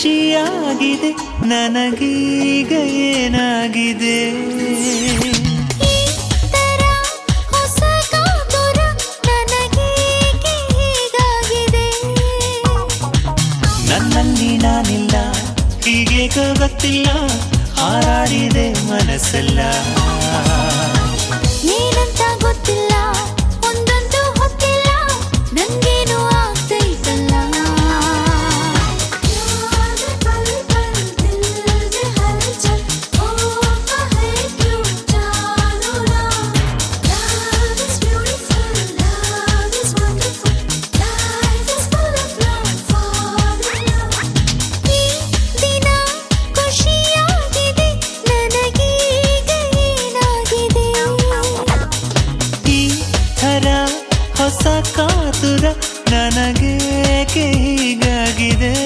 ಖುಷಿಯಾಗಿದೆ ನನಗೀಗ ಏನಾಗಿದೆ ಈ ತರ ಹೊಸ ಕಾತುರ ನನಗೇಕೆ ಹೀಗಾಗಿದೆ ನನ್ನಲ್ಲಿ ನಾನಿಲ್ಲ ಹೀಗೆ ಗೊತ್ತಿಲ್ಲ ಹಾರಾಡಿದೆ ಮನಸ್ಸೆಲ್ಲ ಏನಂತ ಗೊತ್ತಿಲ್ಲ ಒಂದೊಂದು ಹೊತ್ತಿಲ್ಲ ನಂಗೇನು ಆಗ್ತೈತಲ್ಲ ಈ ದಿನ ಖುಷಿಯಾಗಿದೆ ನನಗೀಗ ಏನಾಗಿದೆ ಈ ಥರ ಹೊಸ ಕಾತುರ ನನಗೇಕೆ ಹೀಗಾಗಿದೆ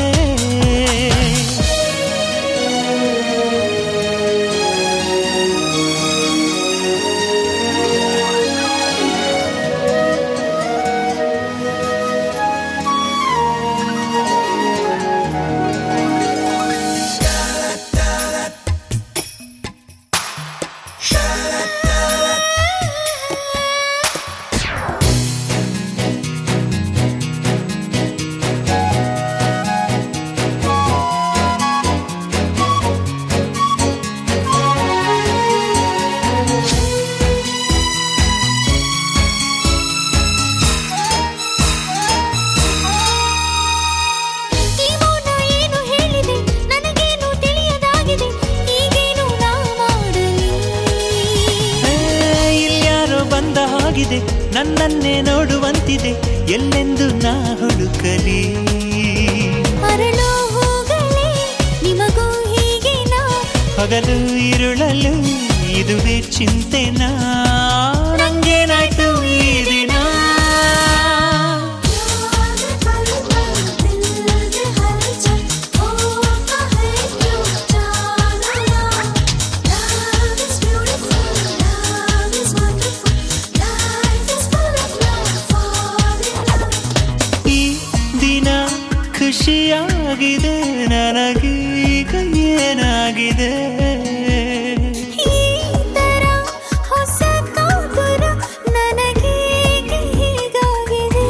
ಈ ಮೌನ ಏನು ಹೇಳಿದೆ ನನಗೇನು ತಿಳಿಯದಾಗಿದೆ ಈಗೇನು ನಾ ಮಾಡಲಿ ಏ, ಇಲ್ಯಾರೋ ಬಂದ ಹಾಗಿದೆ ನನ್ನನ್ನೇ ನೋಡುವಂತಿದೆ ಎಲ್ಲೆಂದು ನಾ ಹುಡುಕಲಿ ಅರಳೋ ಹೂಗಳೇ ನಿಮಗೂ ಹೀಗೇನಾ ಹಗಲು ಇರುಳಲು ಇದುವೇ ಚಿಂತೆನಾ ನಂಗೇನಾಯ್ತು ಈ ದಿನ ಈ ದಿನ ಖುಷಿಯಾಗಿದೆ ನನಗೀಗ ಏನಾಗಿದೆ ಈ ತರ ಹೊಸ ಕಾತುರ ನನಗೇಕೆ ಹೀಗಾಗಿದೆ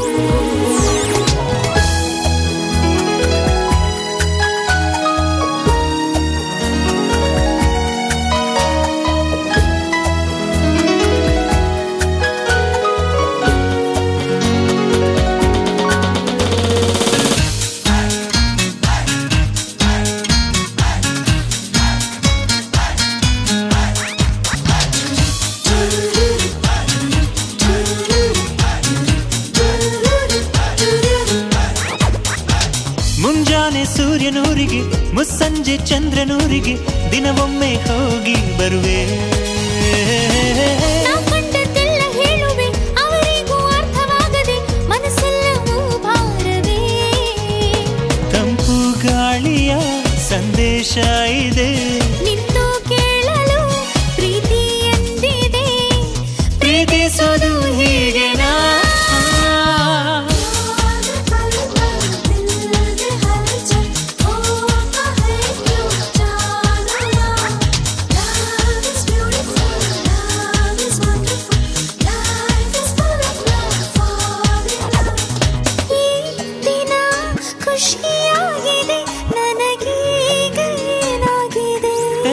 ಮುಂಜಾನೆ ಸೂರ್ಯನೂರಿಗೆ ಮುಸ್ಸಂಜೆ ಚಂದ್ರನೂರಿಗೆ ದಿನವೊಮ್ಮೆ ಹೋಗಿ ಬರುವೆ ನಾ ಕಂಡದ್ದೆಲ್ಲ ಹೇಳುವೆ ಅವರಿಗೂ ಅರ್ಥವಾಗದೆ ಮನಸ್ಸೆಲ್ಲವೂ ಭಾರವೇ ತಂಪು ಗಾಳಿಯ ಸಂದೇಶ ಇದೆ ನಿಂತು ಕೇಳಲು ಪ್ರೀತಿ ಎಂದಿದೆ ಪ್ರೀತಿಸೋದು ಹೀಗೆನಾ ಈ ದಿನ ಖುಷಿಯಾಗಿದೆ ನನಗೀಗ ಏನಾಗಿದೆ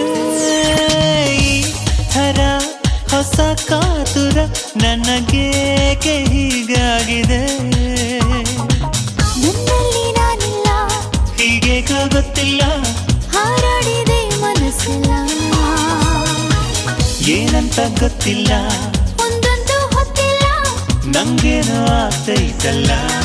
ಈ ಥರ ಹೊಸ ಕಾತುರ ನನಗೇಕೆ ಹೀಗಾಗಿದೆ ನನ್ನಲ್ಲಿ ನಾನಿಲ್ಲ ಹೀಗೆ ಗೊತ್ತಿಲ್ಲ ಹಾರಾಡಿದೆ ಮನಸ್ಸೆಲ್ಲ ಏನಂತ ಗೊತ್ತಿಲ್ಲ ಒಂದೊಂದು ಹೊತ್ತಿಲ್ಲ ನಂಗೇನೋ ಆಗ್ತೈತಲ್ಲ